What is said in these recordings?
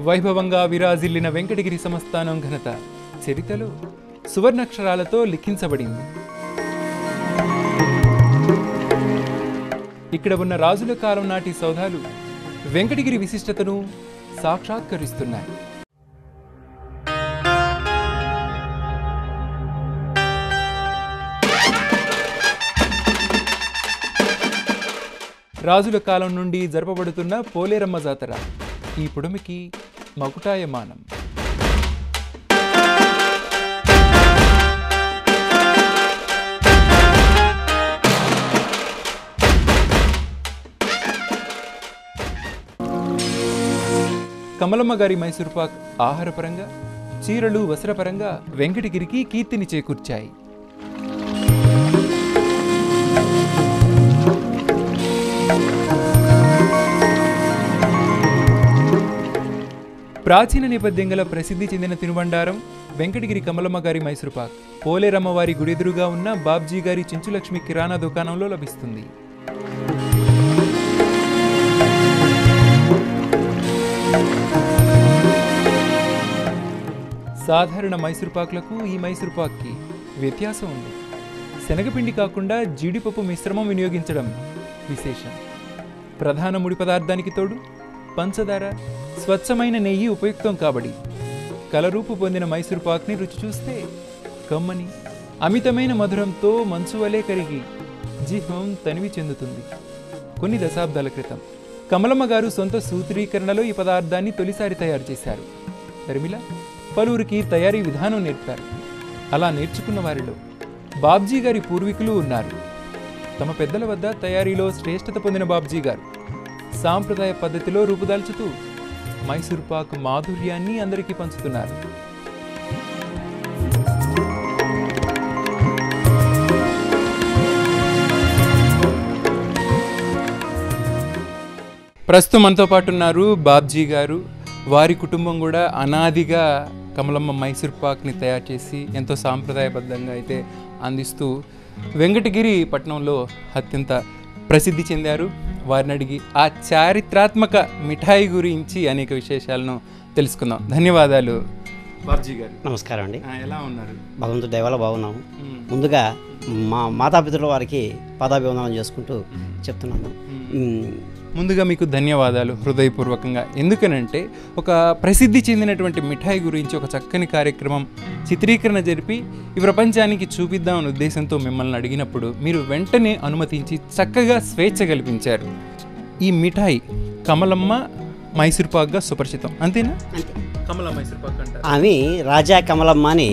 వైభవంగా విరాజిల్లిన వెంకటగిరి సంస్థానం ఘనత చరితలో సువర్ణాక్షరాలతో లిఖించబడింది ఇక్కడ ఉన్న రాజుల కాలం నాటి సౌధాలు వెంకటగిరి విశిష్టతను సాక్షాత్కరిస్తున్నాయి రాజుల కాలం నుండి జరపబడుతున్న పోలేరమ్మ జాతర ఈ పుడమికి మకుటాయమానం కమలమ్మ గారి మైసూర్ పాక్ ఆహారపరంగా చీరలు వస్త్రపరంగా వెంకటగిరికి కీర్తిని చేకూర్చాయి ప్రాచీన నేపథ్యం గల ప్రసిద్ధి చెందిన తినుబండారం వెంకటగిరి కమలమ్మ గారి మైసూర్ పాక్ పోలేరమ్మ వారి గుడెదురుగా ఉన్న బాబ్జీ గారి చెంచులక్ష్మి కిరాణా దుకాణంలో లభిస్తుంది సాధారణ మైసూర్ పాక్లకు ఈ మైసూర్ పాక్కి వ్యత్యాసం ఉంది శనగపిండి కాకుండా జీడిపప్పు మిశ్రమం వినియోగించడం విశేషం ప్రధాన ముడి పదార్థానికి తోడు పంచదార స్వచ్ఛమైన నెయ్యి ఉపయుక్తం కాబడి కలరూపు పొందిన మైసూర్ పాక్ని రుచి చూస్తే కమ్మని అమితమైన మధురంతో మంచు వలె కరిగి జిహ్వం తనివి చెందుతుంది కొన్ని దశాబ్దాల క్రితం కమలమ్మ గారు సొంత సూత్రీకరణలో ఈ పదార్థాన్ని తొలిసారి తయారు చేశారు దరిమిల పలువురికి తయారీ విధానం నేర్పారు అలా నేర్చుకున్న వారిలో బాబ్జీ గారి పూర్వీకులు ఉన్నారు తమ పెద్దల వద్ద తయారీలో శ్రేష్టత పొందిన బాబ్జీ గారు సాంప్రదాయ పద్ధతిలో రూపుదాల్చుతూ మైసూర్ పాక్ మాధుర్యాన్ని అందరికీ పంచుతున్నారు ప్రస్తుతం మనతో పాటు ఉన్నారు బాబ్జీ గారు వారి కుటుంబం కూడా అనాదిగా కమలమ్మ మైసూర్ పాక్ని తయారు చేసి ఎంతో సాంప్రదాయబద్ధంగా అయితే అందిస్తూ వెంకటగిరి పట్టణంలో అత్యంత ప్రసిద్ధి చెందారు వారిని అడిగి ఆ చారిత్రాత్మక మిఠాయి గురించి అనేక విశేషాలను తెలుసుకుందాం ధన్యవాదాలు బాబ్జీ గారు నమస్కారం అండి ఆ, ఎలా ఉన్నారు భగవంతుడి దయవల్ల బాగున్నాము మ్మ్. ముందుగా మా మాతాపితృల వారికి పాదాభివందనం చేసుకుంటూ చెప్తున్నాను మ్మ్. ముందుగా మీకు ధన్యవాదాలు హృదయపూర్వకంగా ఎందుకనంటే ఒక ప్రసిద్ధి చెందినటువంటి మిఠాయి గురించి ఒక చక్కని కార్యక్రమం చిత్రీకరణ జరిపి ఈ ప్రపంచానికి చూపిద్దామనే ఉద్దేశంతో మిమ్మల్ని అడిగినప్పుడు మీరు వెంటనే అనుమతించి చక్కగా స్వేచ్ఛ కల్పించారు ఈ మిఠాయి కమలమ్మ మైసూర్ పాక్గా సుపరిచితం అంతేనా అంతే కమల మైసూర్ పాక్ అంటారు ఆమె రాజా కమలమ్మ అని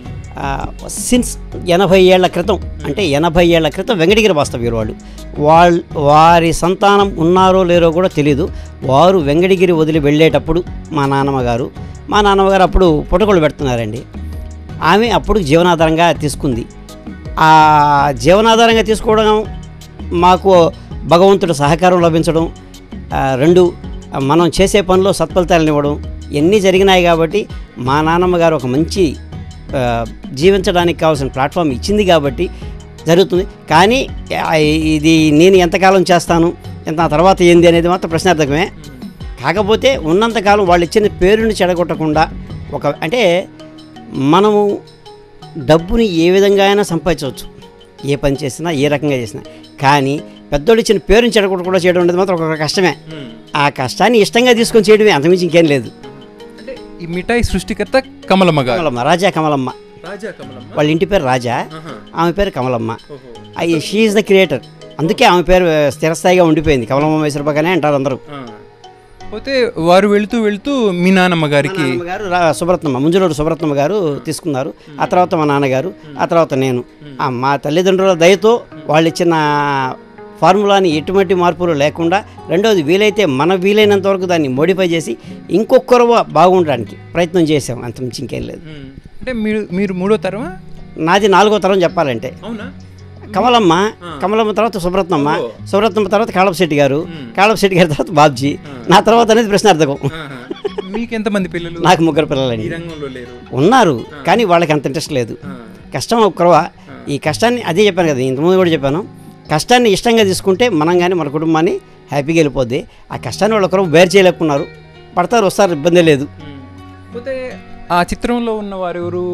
సిన్స్ ఎనభై ఏళ్ల క్రితం అంటే ఎనభై ఏళ్ల క్రితం వెంకటగిరి వాస్తవ్యులు వాళ్ళు వాళ్ళ వారి సంతానం ఉన్నారో లేరో కూడా తెలియదు వారు వెంకటగిరి వదిలి వెళ్ళేటప్పుడు మా నాన్నమ్మ గారు మా నాన్నమ్మ గారు అప్పుడు పుటకలు పెడుతున్నారండి ఆమె అప్పుడు జీవనాధారంగా తీసుకుంది ఆ జీవనాధారంగా తీసుకోవడం మాకు భగవంతుడు సహకారం లభించడం ఆ, రెండు ఆ, మనం చేసే పనిలో సత్ఫలితాలను ఇవ్వడం ఇవన్నీ జరిగినాయి కాబట్టి మా నాన్నమ్మ గారు ఒక మంచి ఆ, జీవించడానికి కావాల్సిన ప్లాట్ఫామ్ ఇచ్చింది కాబట్టి జరుగుతుంది కానీ ఆ, ఇది నేను ఎంతకాలం చేస్తాను ఎంత ఆ తర్వాత ఏంది అనేది మాత్రం ప్రశ్నార్థకమే కాకపోతే ఉన్నంతకాలం వాళ్ళు ఇచ్చిన పేరుని చెడగొట్టకుండా ఒక అంటే మనము డబ్బుని ఏ విధంగా అయినా సంపాదించవచ్చు ఏ పని చేసినా ఏ రకంగా చేసినా కానీ పెద్దోళ్ళు ఇచ్చిన పేరుని చెడగొట్టకుండా చేయడం అనేది మాత్రం ఒక కష్టమే ఆ కష్టాన్ని ఇష్టంగా తీసుకొని చేయడమే అంతమించి ఇంకేం లేదు అంటే ఈ మిఠాయి సృష్టికర్త కమలమ్మ గారు కమలమ్మ రాజా కమలమ్మ రాజా కమలమ్మ వాళ్ళ ఇంటి పేరు రాజా ఆహా. ఆమె పేరు కమలమ్మ ఓహో. అయ్యి షీఈ్ ద క్రియేటర్ అందుకే ఆమె పేరు స్థిరస్థాయిగా ఉండిపోయింది కమలమ్మ మైసూర్బాగానే అంటారు అందరూ ఆ. పోతే వారు వెళుతూ వెళుతూ మీ నాన్నమ్మ గారికి మా గారు సుబ్రత్నమ్మ ముంజులోడు సుబ్రత్నమ్మ గారు తీసుకున్నారు ఆ తర్వాత మా నాన్నగారు ఆ తర్వాత నేను ఆ మా తల్లిదండ్రుల దయతో వాళ్ళు ఇచ్చిన ఫార్ములాని ఎటువంటి మార్పులు లేకుండా రెండవది వీలైతే మన వీలైనంత వరకు దాన్ని మోడిఫై చేసి ఇంకొకరు బాగుండడానికి ప్రయత్నం చేసాం అంత మించి ఇంకేం లేదు ఉమ్. అంటే మీరు మీరు మూడో తరమా నాది నాలుగో తరం చెప్పాలంటే అవునా కమలమ్మ కమలమ్మ తర్వాత సుబ్రత్నమ్మ సుబ్రత్నమ్మ తర్వాత కాళపశెట్టి గారు కాళపశెట్టి గారి తర్వాత బాబ్జీ నా తర్వాత అనేది ప్రశ్నార్థకం ఆహా. మీకెంతమంది పిల్లలు నాకు ముగ్గురు ఈ పిల్లలండి రంగంలో లేరు ఉన్నారు కానీ వాళ్ళకి అంత ఇంట్రెస్ట్ లేదు ఆ. కష్టం ఒక్కరవ ఈ కష్టాన్ని అదే చెప్పాను కదా ఇంతకుముందు కూడా చెప్పాను కష్టాన్ని ఇష్టంగా తీసుకుంటే మనం కానీ మన కుటుంబాన్ని హ్యాపీగా వెళ్ళిపోద్ది ఆ కష్టాన్ని వాళ్ళు ఒకరు బేర్ చేయలేకున్నారు పడతారు వస్తారు ఇబ్బంది లేదు పోతే ఆ చిత్రంలో ఉన్న వారు ఎవరు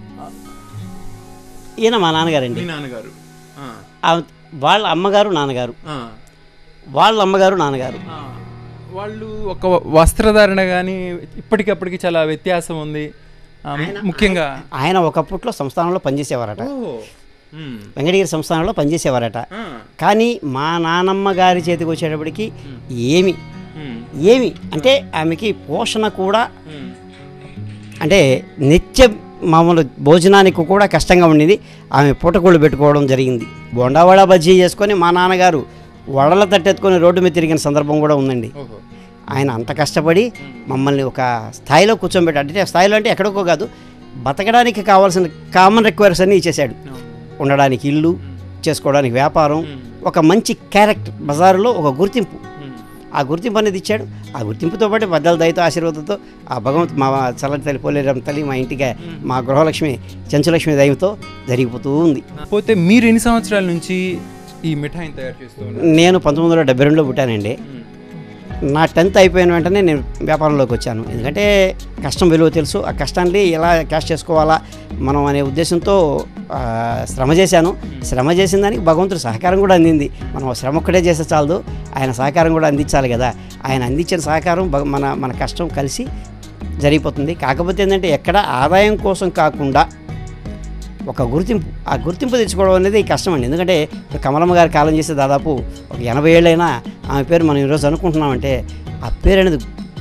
ఈయన మా నాన్నగారండి మీ నాన్నగారు ఆ, ఆ వాళ్ళ అమ్మగారు నాన్నగారు ఆ, వాళ్ళ అమ్మగారు నాన్నగారు ఆ. వాళ్ళు ఒక వస్త్రధారణ కానీ ఇప్పటికప్పటికి చాలా వ్యత్యాసం ఉంది ఆ, ముఖ్యంగా ఆయన ఒకప్పట్లో సంస్థానంలో పనిచేసేవారట ఓ, ఉమ్, వెంకటగిరి సంస్థానంలో పనిచేసేవారట ఆ, కానీ మా నానమ్మ గారి చేతికి వచ్చేటప్పటికి ఏమి ఉమ్, ఏమి అంటే ఆమెకి పోషణ కూడా ఉమ్, అంటే నిత్య మామూలు భోజనానికి కూడా కష్టంగా ఉండింది ఆమె పూటకోళ్ళు పెట్టుకోవడం జరిగింది బొండావడ బజ్జీ చేసుకొని మా నాన్నగారు వడల తట్టెత్తుకొని రోడ్డు మీద తిరిగిన సందర్భం కూడా ఉందండి ఓహో ఆయన అంత కష్టపడి మమ్మల్ని ఒక స్థాయిలో కూర్చోబెట్టి అంటే స్థాయిలో అంటే ఎక్కడికో కాదు బతకడానికి కావాల్సిన కామన్ రిక్వైర్స్ అన్నీ ఇచ్చేశాడు అవును. ఉండడానికి ఇల్లు చేసుకోవడానికి వ్యాపారం ఉమ్, ఒక మంచి క్యారెక్టర్ బజారులో ఒక గుర్తింపు ఉమ్, ఆ గుర్తింపు అనేది ఇచ్చాడు ఆ గుర్తింపుతో పాటు పెద్దల దయతో ఆశీర్వాదంతో ఆ భగవంతు మా చల్లటి తల్లి పోలేరం తల్లి మా ఇంటికి మా గృహలక్ష్మి చెంచులక్ష్మి దయతో జరిగిపోతూ ఉంది పోతే మీరు ఎన్ని సంవత్సరాల నుంచి ఈ మిఠాయిని తయారు చేస్తూ ఉన్నారు నేను పంతొమ్మిది వందల డెబ్బై రెండులో పుట్టానండి ఉమ్, నా టెన్త్ అయిపోయిన వెంటనే నేను వ్యాపారంలోకి వచ్చాను ఎందుకంటే కష్టం విలువ తెలుసు ఆ కష్టాన్ని ఎలా క్యాష్ చేసుకోవాలా మనం అనే ఉద్దేశంతో ఆ, శ్రమ చేశాను శ్రమ చేసిన దానికి భగవంతుడు సహకారం కూడా అందింది మనం శ్రమ ఒక్కటే చేస్తే చాలదు ఆయన సహకారం కూడా అందించాలి కదా ఆయన అందించిన సహకారం భగ- మన మన కష్టం కలిసి జరిగిపోతుంది కాకపోతే ఏంటంటే ఎక్కడ ఆదాయం కోసం కాకుండా ఒక గుర్తింపు ఆ గుర్తింపు తెచ్చుకోవడం అనేది కష్టం అండి ఎందుకంటే ఇప్పుడు కమలమ్మ గారి కాలం చేస్తే దాదాపు ఒక ఎనభై ఏళ్ళైనా ఆమె పేరు మనం ఈరోజు అనుకుంటున్నామంటే ఆ పేరు అనేది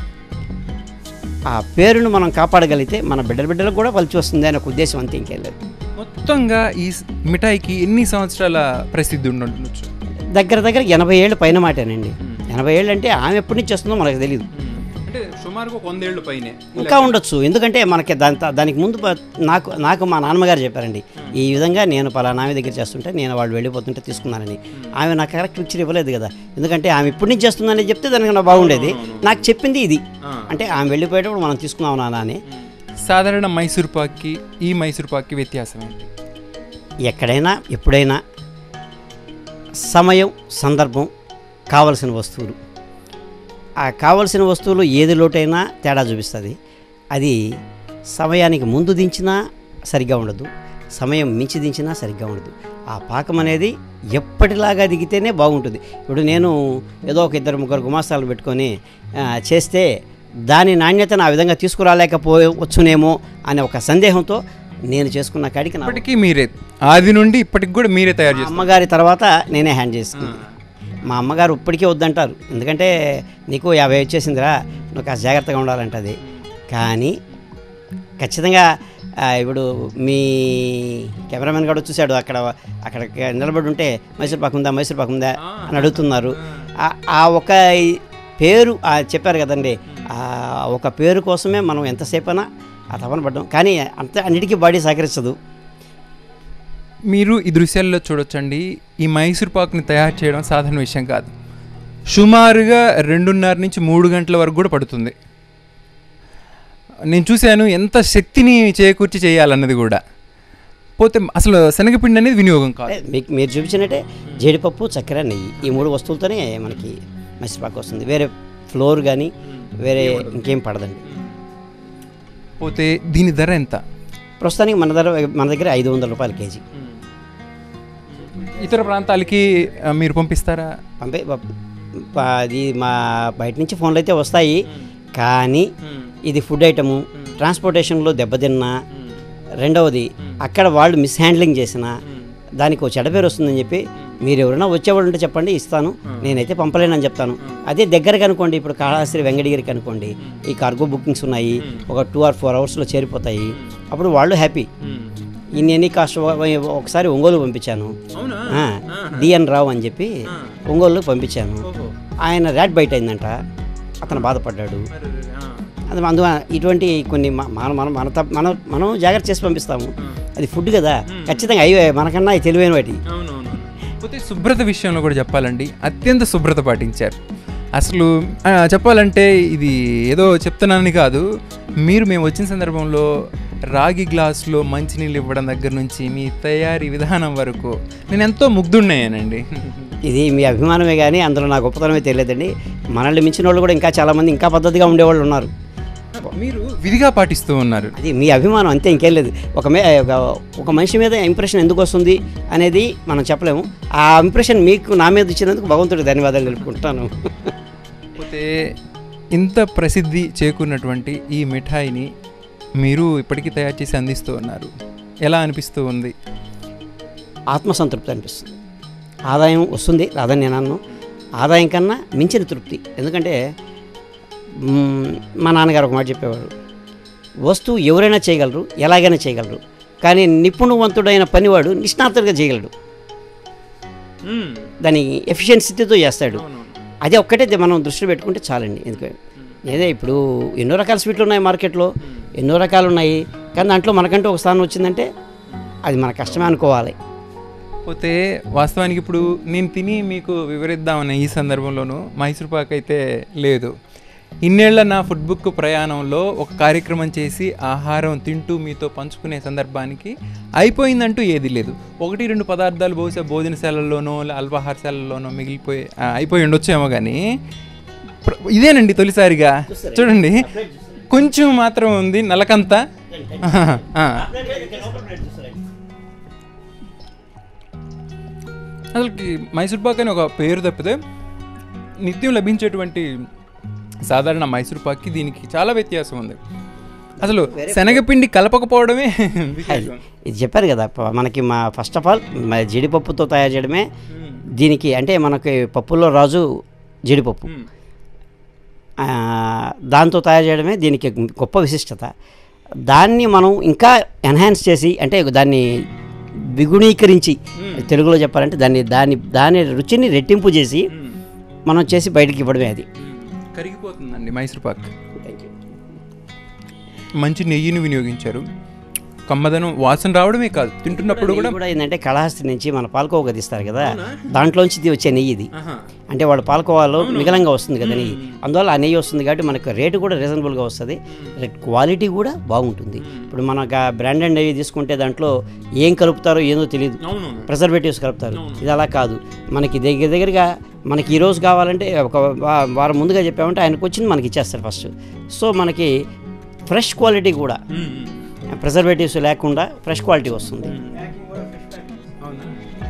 ఆ పేరును మనం కాపాడగలిగితే మన బిడ్డల బిడ్డలకు కూడా పలిచి వస్తుంది అనే ఒక ఉద్దేశం అంతే ఇంకేం లేదు మొత్తంగా ఈ స్- మిఠాయికి ఎన్ని సంవత్సరాల ప్రసిద్ధి ఉండొచ్చు దగ్గర దగ్గర ఎనభై ఏళ్ళు పైన మాటేనండి ఎనభై ఏళ్ళు అంటే ఆమె ఎప్పటి నుంచి వస్తుందో మనకు తెలియదు అంటే సుమారుగా ఒక వందేళ్ళు పైనే ఇంకా ఉండొచ్చు ఎందుకంటే మనకి దాని దానికి ముందు ప- నాకు నాకు మా నాన్నగారు చెప్పారండి ఈ విధంగా నేను పలానా ఆమె దగ్గర చేస్తుంటే నేను వాళ్ళు వెళ్ళిపోతుంటే తీసుకున్నానని ఆమె నాకు కరెక్ట్ పిక్చర్ ఇవ్వలేదు కదా ఎందుకంటే ఆమె ఇప్పటి నుంచి చేస్తుందని చెప్తే దానికి నా బాగుండేది నాకు చెప్పింది ఇది ఆ. అంటే ఆమె వెళ్ళిపోయేటప్పుడు మనం తీసుకున్నాం నాన్న అని సాధారణ మైసూర్ పాక్కి ఈ మైసూర్ పాక్కి వ్యత్యాసం ఏంటి ఎక్కడైనా ఎప్పుడైనా సమయం సందర్భం కావలసిన వస్తువులు ఆ కావలసిన వస్తువులు ఏది లోటైనా తేడా చూపిస్తుంది అది సమయానికి ముందు దించినా సరిగ్గా ఉండదు సమయం మించి దించినా సరిగ్గా ఉండదు ఆ పాకం అనేది ఎప్పటిలాగా దిగితేనే బాగుంటుంది ఇప్పుడు నేను ఏదో ఒక ఇద్దరు ముగ్గురు గుమాస్తాలు పెట్టుకొని ఆ, చేస్తే దాని నాణ్యతను ఆ విధంగా తీసుకురాలేకపోవచ్చునేమో అనే ఒక సందేహంతో నేను చేసుకున్న కాడికి నా ఇప్పటికీ మీరే ఆది నుండి ఇప్పటికి కూడా మీరే తయారు మా చేస్తారు అమ్మగారి తర్వాత నేనే హ్యాండ్ చేసుకున్నాను మా అమ్మగారు ఇప్పటికీ వద్దంటారు ఎందుకంటే నీకు యాభై వచ్చేసిందిరా నువ్వు కాస్త జాగ్రత్తగా ఉండాలంటది కానీ ఖచ్చితంగా ఆ, ఇప్పుడు మీ కెమెరామెన్ కూడా చూశాడు అక్కడ అక్కడ నిలబడి ఉంటే మైసూర్ పాకు ఉందా మైసూర్ పాకు ఉందా అని అడుగుతున్నారు ఆ- ఆ ఒక ఈ పేరు ఆ చెప్పారు కదండి ఆ ఒక పేరు కోసమే మనం ఎంతసేపైనా ఆ తపన పడ్డాం కానీ అంత అన్నిటికీ బాడీ సహకరించదు మీరు ఈ దృశ్యాల్లో చూడొచ్చండి ఈ మైసూర్ పాక్ని తయారు చేయడం సాధారణ విషయం కాదు సుమారుగా రెండున్నర నుంచి మూడు గంటల వరకు కూడా పడుతుంది నేను చూశాను ఎంత శక్తిని చేకూర్చి చేయాలన్నది కూడా పోతే అసలు శనగపిండి అనేది వినియోగం కాదు అంటే మీకు మీరు చూపించినట్టే జీడిపప్పు చక్కెర నెయ్యి ఈ మూడు వస్తువులతోనే మనకి మైసూర్పాకు వస్తుంది వేరే ఫ్లోర్ కానీ వేరే ఇంకేం పడదండి పోతే దీని ధర ఎంత ప్రస్తుతానికి మన దగ్గర మన దగ్గర ఐదు వందల రూపాయల కేజీ ఇతర ప్రాంతాలకి ఆ, మీరు పంపిస్తారా పంపే ప- ప- అది మా బయట నుంచి ఫోన్లు అయితే వస్తాయి కానీ ఇది ఫుడ్ ఐటము ట్రాన్స్పోర్టేషన్లో దెబ్బతిన్నా రెండవది అక్కడ వాళ్ళు మిస్ హ్యాండ్లింగ్ చేసిన దానికి ఒక చెడ్డ పేరు వస్తుందని చెప్పి మీరు ఎవరైనా వచ్చేవాళ్ళు ఉంటే చెప్పండి ఇస్తాను నేనైతే పంపలేనని చెప్తాను అదే దగ్గరకు అనుకోండి ఇప్పుడు కాళహస్తి వెంకటగిరికి అనుకోండి ఈ కార్గో బుకింగ్స్ ఉన్నాయి ఒక టూ ఆర్ ఫోర్ అవర్స్లో చేరిపోతాయి అప్పుడు వాళ్ళు హ్యాపీ ఇన్ని ఎన్ని కాస్ట్ ఒకసారి ఒంగోలు పంపించాను అవునా ఆ, డిఎన్ రావు అని చెప్పి ఒంగోలు పంపించాను ఆయన ర్యాట్ బయట అయిందంట అతను బాధపడ్డాడు అది అందువల్ల ఇటువంటి కొన్ని మ- మనం మనం మన తప్ప- మనం మనం జాగ్రత్త చేసి పంపిస్తాము అది ఫుడ్ కదా ఖచ్చితంగా అయ్యో మనకన్నా అవి తెలివైన వాటి అవునవును పోతే శుభ్రత విషయంలో కూడా చెప్పాలండి అత్యంత శుభ్రత పాటించారు అసలు ఆ, చెప్పాలంటే ఇది ఏదో చెప్తున్నానని కాదు మీరు మేము వచ్చిన సందర్భంలో రాగి గ్లాసులో మంచినీళ్ళు ఇవ్వడం దగ్గర నుంచి మీ తయారీ విధానం వరకు నేను ఎంతో ముగ్ధున్నాయానండి ఇది మీ అభిమానమే కానీ అందులో నా గొప్పతనమే తెలియదండి మనల్ని మించిన వాళ్ళు కూడా ఇంకా చాలామంది ఇంకా పద్ధతిగా ఉండేవాళ్ళు ఉన్నారు మీరు విధిగా పాటిస్తూ ఉన్నారు అది మీ అభిమానం అంతే ఇంకేం లేదు ఒక మే ఒక- ఒక మనిషి మీద ఇంప్రెషన్ ఎందుకు వస్తుంది అనేది మనం చెప్పలేము ఆ ఇంప్రెషన్ మీకు నా మీద ఇచ్చినందుకు భగవంతుడికి ధన్యవాదాలు తెలుపుకుంటాను పోతే ఇంత ప్రసిద్ధి చేకూరినటువంటి ఈ మిఠాయిని మీరు ఇప్పటికీ తయారు చేసి అందిస్తూ ఉన్నారు ఎలా అనిపిస్తూ ఉంది ఆత్మసంతృప్తి అనిపిస్తుంది ఆదాయం వస్తుంది రాదని నేను అన్ను ఆదాయం కన్నా మించిన తృప్తి ఎందుకంటే మ్మ్, మా నాన్నగారు ఒక మాట చెప్పేవారు వస్తువు ఎవరైనా చేయగలరు ఎలాగైనా చేయగలరు కానీ నిపుణవంతుడైన పనివాడు నిష్ణాతుడిగా చేయగలడు దాని ఎఫిషియన్సీతో చేస్తాడు అది ఒక్కటే ది- మనం దృష్టిలో పెట్టుకుంటే చాలండి ఎందుకంటే ఏదే ఇప్పుడు ఎన్నో రకాల స్వీట్లు ఉన్నాయి మార్కెట్లో ఎన్నో రకాలు ఉన్నాయి కానీ దాంట్లో మనకంటూ ఒక స్థానం వచ్చిందంటే అది మన కష్టమే అనుకోవాలి పోతే వాస్తవానికి ఇప్పుడు నేను తిని మీకు వివరిద్దామన్న ఈ సందర్భంలోనూ మైసూర్ పాక్ అయితే లేదు ఇన్నేళ్ల నా ఫుడ్ బుక్ ప్రయాణంలో ఒక కార్యక్రమం చేసి ఆహారం తింటూ మీతో పంచుకునే సందర్భానికి అయిపోయిందంటూ ఏది లేదు ఒకటి రెండు పదార్థాలు బహుశా భోజనశాలల్లోనో లే- అల్పాహారశాలల్లోనో మిగిలిపోయి ఆ, అయిపోయి ఉండొచ్చేమో కానీ ప్ర- ఇదేనండి తొలిసారిగా చూడండి కొంచెం మాత్రం ఉంది నలకంతా ఆ. అసలుకి మైసూర్ పాక్ అని ఒక పేరు తప్పితే నిత్యం లభించేటువంటి సాధారణ మైసూర్ పాక్కి దీనికి చాలా వ్యత్యాసం ఉంది అసలు శనగపిండి కలపకపోవడమే విశేషం. ఇది చెప్పారు కదా ప- మనకి మా ఫస్ట్ ఆఫ్ ఆల్ జీడిపప్పుతో తయారు చేయడమే దీనికి అంటే మనకి పప్పుల్లో రాజు జీడిపప్పు మ్మ్. ఆ, దాంతో తయారు చేయడమే దీనికి గొప్ప విశిష్టత దాన్ని మనం ఇంకా ఎన్హాన్స్ చేసి అంటే దాన్ని ద్విగుణీకరించి తెలుగులో చెప్పాలంటే దాన్ని దాని దాని రుచిని రెట్టింపు చేసి మ్మ్. మనం చేసి బయటికి ఇవ్వడమే అది మ్మ్. కరిగిపోతుందండి మైసూర్ పాక్ మంచి నెయ్యిని వినియోగించారు కమ్మదనం వాసన రావడమే కాదు తింటున్నప్పుడు కూడా నెయ్యి కూడా ఏంటంటే కళహస్తి నుంచి మన పాలకోవ గదిస్తారు కదా దాంట్లోంచి ఇది వచ్చే నెయ్యి ఇది ఆహా. అంటే వాడు పాలకోవాలో మిగలంగా వస్తుంది కదా నెయ్యి అందువల్ల ఆ నెయ్యి వస్తుంది కాబట్టి మనకు రేటు కూడా రీజనబుల్గా వస్తుంది క్వాలిటీ కూడా బాగుంటుంది ఇప్పుడు మనకు ఆ బ్రాండెడ్ నెయ్యి తీసుకుంటే దాంట్లో ఏం కలుపుతారో ఏదో తెలియదు అవును ప్రిజర్వేటివ్స్ కలుపుతారు ఇది అలా కాదు మనకి దగ్గర దగ్గరగా మనకి ఈ రోజు కావాలంటే ఒక వా- వారం ముందుగా చెప్పామంటే ఆయనకు వచ్చింది మనకి ఇచ్చేస్తారు ఫస్ట్ సో మనకి ఫ్రెష్ క్వాలిటీ కూడా మ్మ్. ప్రిజర్వేటివ్స్ లేకుండా ఫ్రెష్ క్వాలిటీ వస్తుంది అవునా?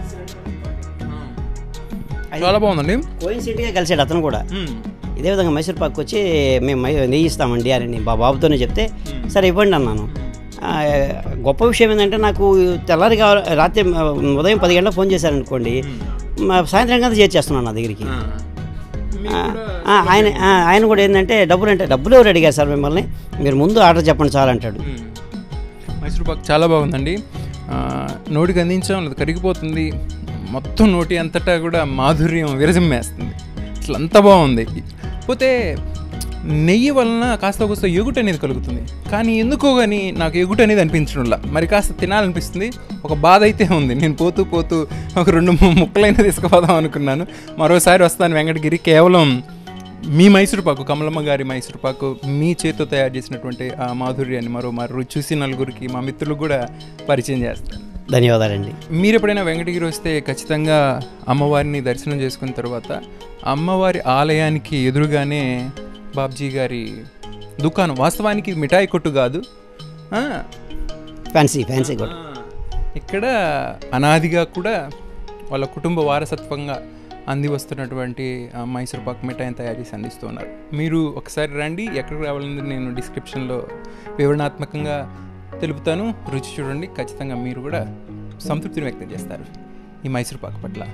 చాలా బాగుందండి కోయిన్సిడెంట్గా కలిసాడు అతను కూడా మ్మ్. ఇదే విధంగా మైసూర్ పాక్ వచ్చి మేము మై నెయ్యి ఇస్తామండి అని నేను మా బాబుతోనే చెప్తే సరే ఇవ్వండి అన్నాను ఆ, గొప్ప విషయం ఏంటంటే నాకు తెల్లారి కావాలి రాత్రి ఆ, ఉదయం పది గంటలకు ఫోన్ చేశారనుకోండి మా సాయంత్రం కదా చేర్చేస్తున్నాను నా దగ్గరికి ఆ. మీకు ఆ, కూడా ఆ, ఆయన ఆ, ఆయన కూడా ఏంటంటే డబ్బులు అంటే డబ్బులు ఎవరు అడిగారు సార్ మిమ్మల్ని మీరు ముందు ఆర్డర్ చెప్పండి చాలు అంటాడు మ్మ్. మైసూర్ పాక్ చాలా బాగుందండి ఆ, నోటికి అందించాం అది కరిగిపోతుంది మొత్తం నోటి అంతటా కూడా మాధుర్యం విరజిమ్మేస్తుంది అసలు అంత బాగుంది పోతే నెయ్యి వలన కాస్త కోస్త ఎగుట అనేది కలుగుతుంది కానీ ఎందుకో కానీ నాకు ఎగుట అనేది అనిపించడంలా మరి కాస్త తినాలనిపిస్తుంది ఒక బాధ అయితే ఉంది నేను పోతూ పోతూ ఒక రెండు ము- ముక్కలైనా తీసుకుపోదాం అనుకున్నాను మరోసారి వస్తాను వెంకటగిరి కేవలం మీ మైసూరు పాకు కమలమ్మ గారి మైసూరు పాకు మీ చేతితో తయారు చేసినటువంటి ఆ మాధుర్యాన్ని మరో మరో చూసి నలుగురికి మా మిత్రులు కూడా పరిచయం చేస్తాను ధన్యవాదాలండి మీరు ఎప్పుడైనా వెంకటగిరి వస్తే ఖచ్చితంగా అమ్మవారిని దర్శనం చేసుకున్న తర్వాత అమ్మవారి ఆలయానికి ఎదురుగానే బాబ్జీ గారి దుకాణం వాస్తవానికి ఇది మిఠాయి కొట్టు కాదు ఆ, ఫ్యాన్సీ ఫ్యాన్సీ కూడా ఆ, ఇక్కడ అనాదిగా కూడా వాళ్ళ కుటుంబ వారసత్వంగా అంది వస్తున్నటువంటి ఆ, మైసూర్ పాక్ మిఠాయిని తయారు చేసి అందిస్తూ ఉన్నారు మీరు ఒకసారి రండి ఎక్కడికి రావాలని నేను డిస్క్రిప్షన్లో వివరణాత్మకంగా తెలుపుతాను రుచి చూడండి ఖచ్చితంగా మీరు కూడా సంతృప్తిని వ్యక్తం చేస్తారు ఈ మైసూర్ పాక్ పట్ల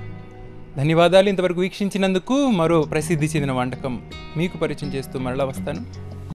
ధన్యవాదాలు ఇంతవరకు వీక్షించినందుకు మరో ప్రసిద్ధి చెందిన వంటకం మీకు పరిచయం చేస్తూ మరలా వస్తాను